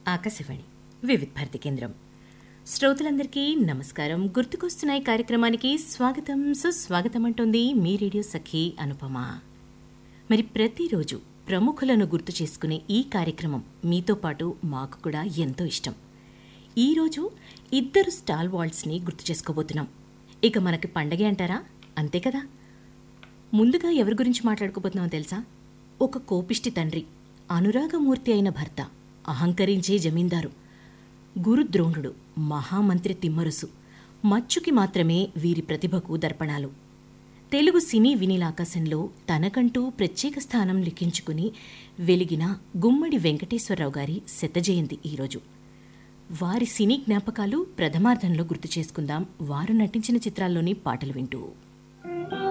ఆకాశవాణి వివిధ భారతి కేంద్రం శ్రోతలందరికీ నమస్కారం గుర్తుకొస్తున్నాయి కార్యక్రమానికి స్వాగతం సుస్వాగతం అంటోంది మీ రేడియో సఖి అనుపమ మరి ప్రతిరోజు ప్రముఖులను గుర్తు చేసుకునే ఈ కార్యక్రమం మీతో పాటు మాకు కూడా ఎంతో ఇష్టం ఈరోజు ఇద్దరు స్టాల్ వాల్స్ని గుర్తు చేసుకోబోతున్నాం ఇక మనకి పండగే అంటారా అంతే కదా ముందుగా ఎవరి గురించి మాట్లాడుకోబోతున్నామో తెలుసా ఒక కోపిష్టి తండ్రి అనురాగమూర్తి అయిన భర్త అహంకరించే జమీందారు గురుద్రోణుడు మహామంత్రి తిమ్మరుసు మచ్చుకి మాత్రమే వీరి ప్రతిభకు దర్పణాలు తెలుగు సినీ వినీలాకాశంలో తనకంటూ ప్రత్యేక స్థానం లిఖించుకుని వెలిగిన గుమ్మడి వెంకటేశ్వరరావు గారి శత జయంతి ఈరోజు వారి సినీ జ్ఞాపకాలు ప్రథమార్థంలో గుర్తు చేసుకుందాం వారు నటించిన చిత్రాల్లోని పాటలు వింటూ